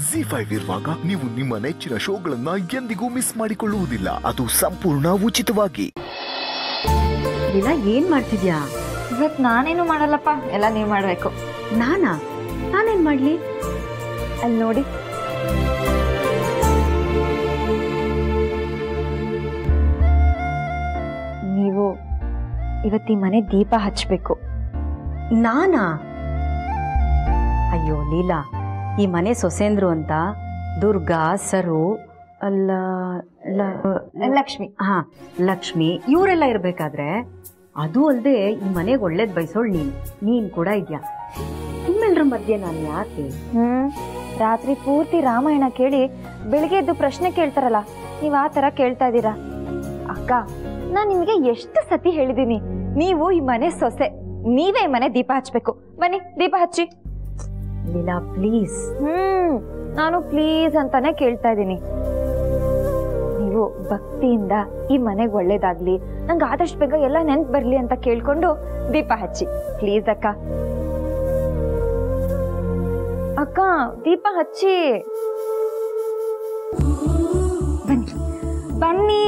G five ಇರುವಾಗ ನೀವು ನಿಮ್ಮ ನೆಚ್ಚಿನ ಶೋಗಳನ್ನ ಎಂದಿಗೂ ಮಿಸ್ ಮಾಡಿಕೊಳ್ಳುವುದಿಲ್ಲ ಅದು ಸಂಪೂರ್ಣ ಉಚಿತವಾಗಿ ಲೀಲಾ ಏನ್ ಮಾಡ್ತಿದ್ಯಾ ಇವತ್ತು ನಾನೇನು ಮಾಡಲ್ಲಪ್ಪ ಎಲ್ಲ ನೀವು ಮಾಡಬೇಕು ನಾನಾ ನಾನೇನ್ ಮಾಡ್ಲಿ ಅಲ್ಲಿ ನೋಡಿ ನೀವು ಇವತ್ತಿ ಮನೆ ದೀಪ ಹಚ್ಚಬೇಕು ನಾನಾ ಅಯ್ಯೋ ಲೀಲಾ ಈ ಮನೆ ಸೊಸೇಂದ್ರು ಅಂತ ದುರ್ಗಾ ಸರು ಅಲ್ಲ ಲ- ಲಕ್ಷ್ಮಿ ಹಾ ಲಕ್ಷ್ಮಿ ಇವರೆಲ್ಲ ಇರ್ಬೇಕಾದ್ರೆ ಅದು ಅಲ್ಲದೆ ಈ ಮನೆಗೆ ಒಳ್ಳೇದ್ ಬಯಸೋಳ್ ನೀನ್ ನೀನ್ ಕೂಡ ಇದ್ಯಾ ನಿಮ್ಮೆಲ್ರ ಮಧ್ಯೆ ನಾನು ಯಾಕೆ ಹ್ಮ್ ರಾತ್ರಿ ಪೂರ್ತಿ ರಾಮಾಯಣ ಕೇಳಿ ಬೆಳಿಗ್ಗೆ ಎದ್ದು ಪ್ರಶ್ನೆ ಕೇಳ್ತಾರಲ್ಲ ನೀವ್ ಆ ತರ ಕೇಳ್ತಾ ಇದ್ದೀರಾ ಅಕ್ಕ ನಾನ್ ನಿಮ್ಗೆ ಎಷ್ಟು ಸತಿ ಹೇಳಿದೀನಿ ನೀವು ಈ ಮನೆ ಸೊಸೆ ನೀವೇ ಈ ಮನೆ ದೀಪ ಹಚ್ಬೇಕು ಬನ್ನಿ ದೀಪ ಹಚ್ಚಿ ಲೀಲಾ ಪ್ಲೀಸ್ ಹ್ಮ್ ನಾನು ಪ್ಲೀಸ್ ಅಂತಾನೆ ಕೇಳ್ತಾ ಇದ್ದೀನಿ ನೀವು ಭಕ್ತಿಯಿಂದ ಈ ಮನೆಗೆ ಒಳ್ಳೇದಾಗ್ಲಿ ನಂಗೆ ಆದಷ್ಟು ಬೇಗ ಎಲ್ಲ ನೆನ್ಪು ಬರ್ಲಿ ಅಂತ ಕೇಳ್ಕೊಂಡು ದೀಪ ಹಚ್ಚಿ ಪ್ಲೀಸ್ ಅಕ್ಕ ಅಕ್ಕ ದೀಪ ಹಚ್ಚಿ ಬನ್ನಿ ಬನ್ನಿ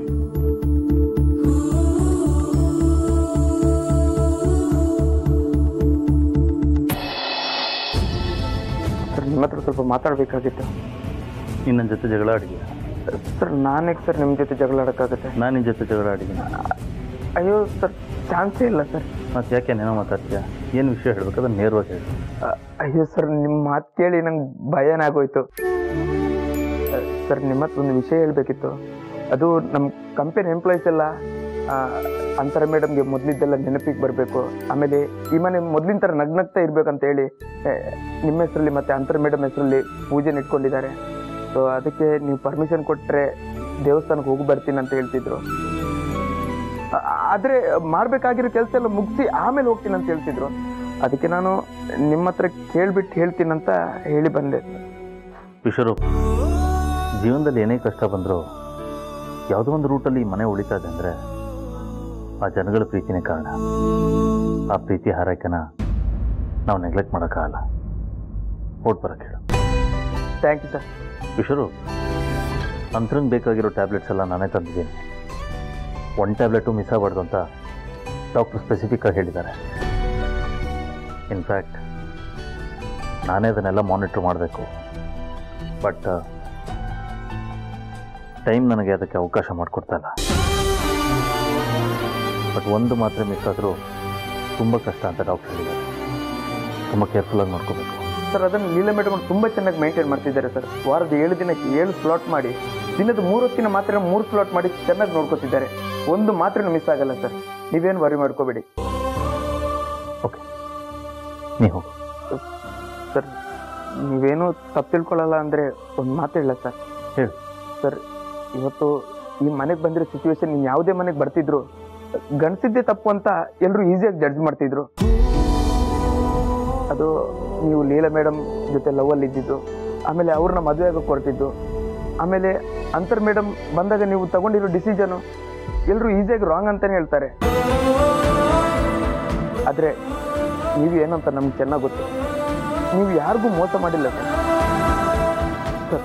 ಸರ್ ನಿಮ್ಮ ಹತ್ರ ಸ್ವಲ್ಪ ಮಾತಾಡಬೇಕಾಗಿತ್ತು ನೀನು ನನ್ನ ಜೊತೆ ಜಗಳ ಆಡಿದ್ಯಾ ಸರ್ ನಾನೇಗೆ ಸರ್ ನಿಮ್ಮ ಜೊತೆ ಜಗಳ ಆಡೋಕ್ಕಾಗುತ್ತೆ ನಾನು ನಿನ್ನ ಜೊತೆ ಜಗಳ ಆಡಿದ್ದೀನಿ ಅಯ್ಯೋ ಸರ್ ಚಾನ್ಸೇ ಇಲ್ಲ ಸರ್ ಮತ್ತು ಯಾಕೆ ಏನೋ ಮಾತಾಡ್ತೀಯಾ ಏನು ವಿಷಯ ಹೇಳ್ಬೇಕು ಅದನ್ನು ನೇರವಾಗಿ ಹೇಳಿ ಅ- ಅಯ್ಯೋ ಸರ್ ನಿಮ್ಮ ಮಾತು ಕೇಳಿ ನಂಗೆ ಭಯನೇ ಆಗೋಯ್ತು ಅ, ಸರ್ ನಿಮ್ಮ ಹತ್ರ ಒಂದು ವಿಷಯ ಹೇಳಬೇಕಿತ್ತು ಅದು ನಮ್ಮ ಕಂಪನಿ ಎಂಪ್ಲಾಯೀಸ್ ಎಲ್ಲ ಆ, ಅಂತರ ಮೇಡಮ್ಗೆ ಮೊದಲಿದ್ದೆಲ್ಲ ನೆನಪಿಗೆ ಬರಬೇಕು ಆಮೇಲೆ ಈ ಮನೆ ಮೊದಲಿನ ಥರ ನಗ್ನಗ್ತಾ ಇರ್ಬೇಕಂತ ಹೇಳಿ ಎ, ನಿಮ್ಮ ಹೆಸರಲ್ಲಿ ಮತ್ತು ಅಂತರ ಮೇಡಮ್ ಹೆಸರಲ್ಲಿ ಪೂಜೆನ ಇಟ್ಕೊಂಡಿದ್ದಾರೆ ಸೊ ಅದಕ್ಕೆ ನೀವು ಪರ್ಮಿಷನ್ ಕೊಟ್ಟರೆ ದೇವಸ್ಥಾನಕ್ಕೆ ಹೋಗಿ ಬರ್ತೀನಿ ಅಂತ ಹೇಳ್ತಿದ್ರು ಆ- ಆದ್ರೆ ಮಾಡ್ಬೇಕಾಗಿರೋ ಕೆಲಸ ಎಲ್ಲ ಮುಗಿಸಿ ಆಮೇಲೆ ಹೋಗ್ತೀನಿ ಅಂತ ಹೇಳ್ತಿದ್ರು ಅದಕ್ಕೆ ನಾನು ನಿಮ್ಮ ಹತ್ರ ಕೇಳ್ಬಿಟ್ಟು ಹೇಳ್ತೀನಂತ ಹೇಳಿ ಬಂದೆ ವಿಶ್ವರೂಪ್ ಜೀವನದಲ್ಲಿ ಏನೇ ಕಷ್ಟ ಬಂದರೂ ಯಾವುದೋ ಒಂದು ರೂಟಲ್ಲಿ ಈ ಮನೆ ಉಳಿತಾ ಇದೆ ಅಂದರೆ ಆ ಜನಗಳ ಪ್ರೀತಿನೇ ಕಾರಣ ಆ ಪ್ರೀತಿ ಹಾರೈಕೆನ ನಾವು ನೆಗ್ಲೆಕ್ಟ್ ಮಾಡೋಕ್ಕಾಗಲ್ಲ ಓಟ್ ಬರೋಕ್ಕೆ ಹೇಳು ಥ್ಯಾಂಕ್ ಯು ಸರ್ ವಿಶ್ವರೂಪ್ ಅಂತರಂಗೆ ಬೇಕಾಗಿರೋ ಟ್ಯಾಬ್ಲೆಟ್ಸ್ ಎಲ್ಲ ನಾನೇ ತಂದಿದ್ದೀನಿ ಒನ್ ಟ್ಯಾಬ್ಲೆಟು ಮಿಸ್ ಆಗಬಾರ್ದು ಅಂತ ಡಾಕ್ಟ್ರು ಸ್ಪೆಸಿಫಿಕ್ಕಾಗಿ ಹೇಳಿದ್ದಾರೆ ಇನ್ಫ್ಯಾಕ್ಟ್ ನಾನೇ ಅದನ್ನೆಲ್ಲ ಮಾನಿಟ್ರ್ ಮಾಡಬೇಕು ಬಟ್ ಟೈಮ್ ನನಗೆ ಅದಕ್ಕೆ ಅವಕಾಶ ಮಾಡಿಕೊಡ್ತಾ ಇಲ್ಲ ಬಟ್ ಒಂದು ಮಾತ್ರೆ ಮಿಸ್ ಆದರೂ ತುಂಬ ಕಷ್ಟ ಅಂತ ಡಾಕ್ಟರ್ ಹೇಳಿದ್ದಾರೆ ತುಂಬ ಕೇರ್ಫುಲ್ಲಾಗಿ ನೋಡ್ಕೋಬೇಕು ಸರ್ ಅದನ್ನು ಲೀಲಾ ಮೇಡಮ್ ತುಂಬ ಚೆನ್ನಾಗಿ ಮೇಂಟೈನ್ ಮಾಡ್ತಿದ್ದಾರೆ ಸರ್ ವಾರದ ಏಳು ದಿನಕ್ಕೆ ಏಳು ಸ್ಲಾಟ್ ಮಾಡಿ ದಿನದ ಮೂರು ಹೊತ್ತಿನ ಮಾತ್ರೆ ಮೂರು ಸ್ಲಾಟ್ ಮಾಡಿ ಚೆನ್ನಾಗಿ ನೋಡ್ಕೋತಿದ್ದಾರೆ ಒಂದು ಮಾತ್ರೆ ಮಿಸ್ ಆಗಲ್ಲ ಸರ್ ನೀವೇನು ವರಿ ಮಾಡ್ಕೋಬೇಡಿ ಓಕೆ ನೀವು ಹೋಗು ಸರ್ ನೀವೇನು ತಪ್ಪು ತಿಳ್ಕೊಳ್ಳಲ್ಲ ಅಂದರೆ ಒಂದು ಮಾತು ಹೇಳ ಸರ್ ಹೇಳು ಸರ್ ಇವತ್ತು ಈ ಮನೆಗೆ ಬಂದಿರೋ ಸಿಚುವೇಶನ್ ನೀವು ಯಾವುದೇ ಮನೆಗೆ ಬರ್ತಿದ್ರು ಗಂಡಸಿದ್ದೇ ತಪ್ಪು ಅಂತ ಎಲ್ಲರೂ ಈಸಿಯಾಗಿ ಜಡ್ಜ್ ಮಾಡ್ತಿದ್ರು ಅದು ನೀವು ಲೀಲಾ ಮೇಡಮ್ ಜೊತೆ ಲವಲ್ಲಿ ಇದ್ದಿದ್ದು ಆಮೇಲೆ ಅವ್ರನ್ನ ಮದುವೆ ಆಗೋಕೆ ಹೊರಟಿದ್ದು ಆಮೇಲೆ ಅಂತರ್ ಮೇಡಮ್ ಬಂದಾಗ ನೀವು ತಗೊಂಡಿರೋ ಡಿಸಿಷನು ಎಲ್ಲರೂ ಈಸಿಯಾಗಿ ರಾಂಗ್ ಅಂತಾನೆ ಹೇಳ್ತಾರೆ ಆದರೆ ನೀವು ಏನಂತ ನಮ್ಗೆ ಚೆನ್ನಾಗಿ ಗೊತ್ತು ನೀವು ಯಾರಿಗೂ ಮೋಸ ಮಾಡಿಲ್ಲ ಸರ್ ಸರ್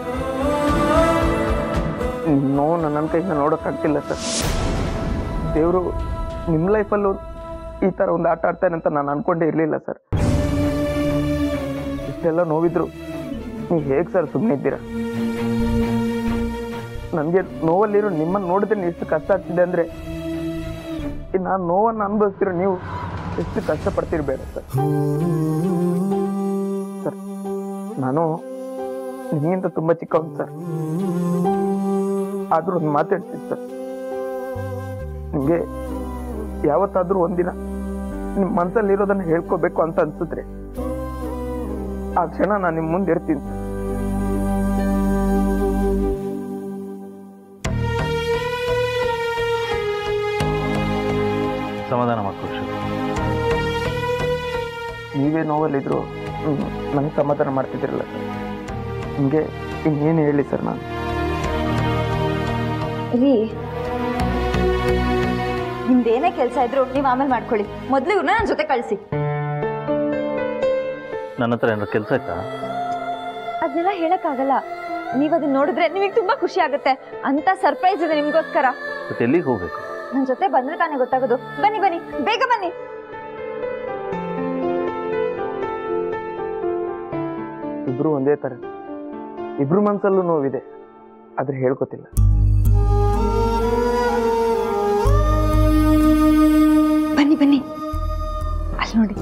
ನಿಮ್ಮ ನೋವು ನನ್ನ ಕೈಯಿಂದ ನೋಡೋಕ್ಕಾಗ್ತಿಲ್ಲ ಸರ್ ದೇವರು ನಿಮ್ಮ ಲೈಫಲ್ಲೂ ಈ ಥರ ಒಂದು ಆಟ ಆಡ್ತಾನೆ ಅಂತ ನಾನು ಅನ್ಕೊಂಡೇ ಇರಲಿಲ್ಲ ಸರ್ ಇಷ್ಟೆಲ್ಲ ನೋವಿದ್ರು ನೀವು ಹೇಗೆ ಸರ್ ಸುಮ್ಮನೆ ಇದ್ದೀರಾ ನನಗೆ ನೋವಲ್ಲಿರೋ ನಿಮ್ಮನ್ನು ನೋಡಿದ್ರೆ ಎಷ್ಟು ಕಷ್ಟ ಆಗ್ತಿದೆ ಅಂದರೆ ನಾನು ನೋವನ್ನು ಅನುಭವಿಸ್ತಿರೋ ನೀವು ಎಷ್ಟು ಕಷ್ಟಪಡ್ತಿರ್ಬೇಡ ಸರ್ ಸರ್ ನಾನು ನಿಮಗಿಂತ ತುಂಬ ಚಿಕ್ಕವನು ಸರ್ ಆದ್ರೂ ಒಂದು ಮಾತಾಡ್ತೀನಿ ಸರ್ ನಿಮಗೆ ಯಾವತ್ತಾದ್ರೂ ಒಂದಿನ ನಿಮ್ಮ ಮನಸ್ಸಲ್ಲಿರೋದನ್ನ ಹೇಳ್ಕೋಬೇಕು ಅಂತ ಅನ್ಸಿದ್ರೆ ಆ ಕ್ಷಣ ನಾನು ನಿಮ್ಮ ಮುಂದೆ ಇರ್ತೀನಿ ಸರ್ ಸಮಾಧಾನ ಮಾಡ್ಕೊ ವಿಶ್ವ ನೀವೇ ನೋವಲ್ಲಿದ್ರು ನಂಗೆ ಸಮಾಧಾನ ಮಾಡ್ತಿದ್ದೀರಲ್ಲ ಸರ್ ನಿಮಗೆ ಇನ್ನೇನು ಹೇಳಿ ಸರ್ ನಾನು ರೀ ನಿಮ್ದೇನೇ ಕೆಲಸ ಇದ್ರು ನೀವು ಆಮೇಲೆ ಮಾಡ್ಕೊಳ್ಳಿ ಮೊದಲು ಇವ್ರನ್ನ ನನ್ನ ಜೊತೆ ಕಳಿಸಿ ನನ್ನ ಹತ್ರ ಏನಾದ್ರು ಕೆಲಸ ಆಯ್ತಾ ಅದನ್ನೆಲ್ಲ ಹೇಳಕ್ಕಾಗಲ್ಲ ನೀವ್ ಅದನ್ನ ನೋಡಿದ್ರೆ ನಿಮಗೆ ತುಂಬಾ ಖುಷಿ ಆಗುತ್ತೆ ಅಂತ ಸರ್ಪ್ರೈಸ್ ಇದೆ ನಿಮ್ಗೋಸ್ಕರ ಮತ್ತೆ ಎಲ್ಲಿಗೆ ಹೋಗ್ಬೇಕು ನನ್ ಜೊತೆ ಬಂದ್ರೆ ತಾನೇ ಗೊತ್ತಾಗೋದು ಬನ್ನಿ ಬನ್ನಿ ಬೇಗ ಬನ್ನಿ ಇಬ್ರು ಒಂದೇ ಥರ ಇಬ್ರು ಮನ್ಸಲ್ಲೂ ನೋವಿದೆ ಆದ್ರೆ ಹೇಳ್ಕೊತಿಲ್ಲ ಬನ್ನಿ ಬನ್ನಿ ಅಲ್ಲಿ ನೋಡಿ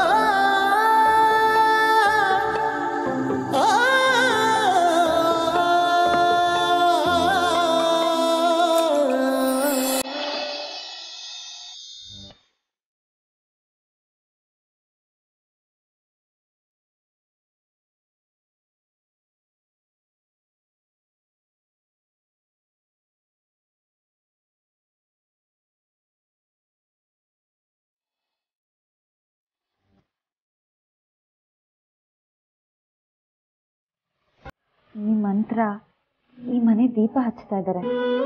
ಈ ಮಂತ್ರ ಈ ಮನೆ ದೀಪ ಹಚ್ತಾ ಇದ್ದಾರೆ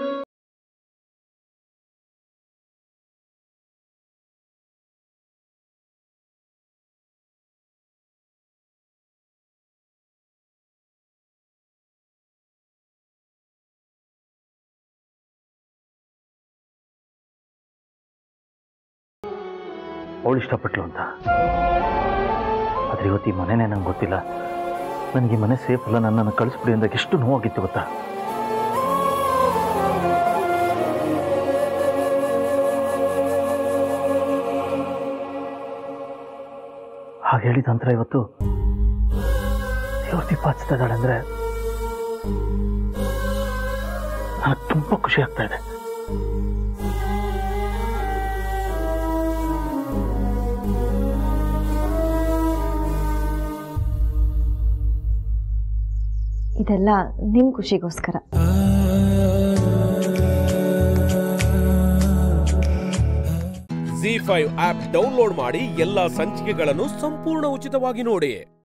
ಅವಳು ಇಷ್ಟಪಟ್ಲು ಅಂತ ಆದ್ರೆ ಇವತ್ತು ಈ ಮನೆನೇ ನಂಗೆ ಗೊತ್ತಿಲ್ಲ ನನಗೆ ಈ ಮನೆ ಸೇಫ್ ಅಲ್ಲ ನನ್ನನ್ನು ಕಳಿಸ್ಬಿಡಿ ಅಂದಾಗ ಎಷ್ಟು ನೋವಾಗಿತ್ತು ಗೊತ್ತಾ ಹಾಗೆ ಹೇಳಿದ ನಂತರ ಇವತ್ತು ದೇವ್ರ ದೀಪ ಹಚ್ತಾ ಇದ್ದಾಳೆ ಅಂದ್ರೆ ನನಗೆ ತುಂಬಾ ಖುಷಿ ಆಗ್ತಾ ಇದೆ ಇದೆಲ್ಲ ನಿಮ್ ಖುಷಿಗೋಸ್ಕರ ಜಿ ಫೈವ್ ಆಪ್ ಡೌನ್ಲೋಡ್ ಮಾಡಿ ಎಲ್ಲಾ ಸಂಚಿಕೆಗಳನ್ನು ಸಂಪೂರ್ಣ ಉಚಿತವಾಗಿ ನೋಡಿ